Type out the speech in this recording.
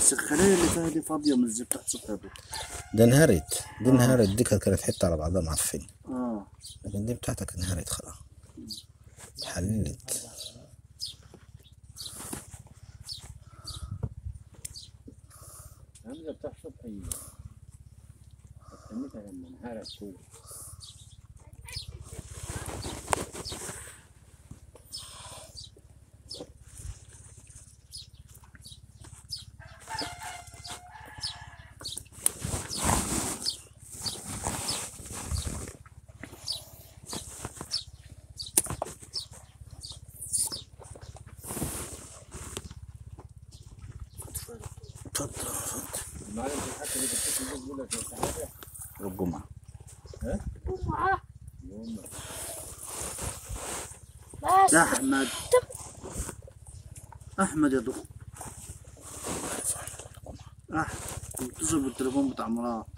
بس الخلايا اللي فيها دي فاضيه مش زي بتاعت صفر دي ده انهارت دي انهارت دي كانت كانت حته على بعضها معفنه اه لكن دي بتاعتك انهارت خلاص اتحللت همزة بتاع صبحي استنيتها لما انهارت فوق اتفضل اتفضل المعلم في الحكة اللي بتحكي دي بيقول لك انت حاجة الجمعه جمعة يوم بس ده احمد احمد يا دكتور احمد اتصل بالتليفون بتاع مراد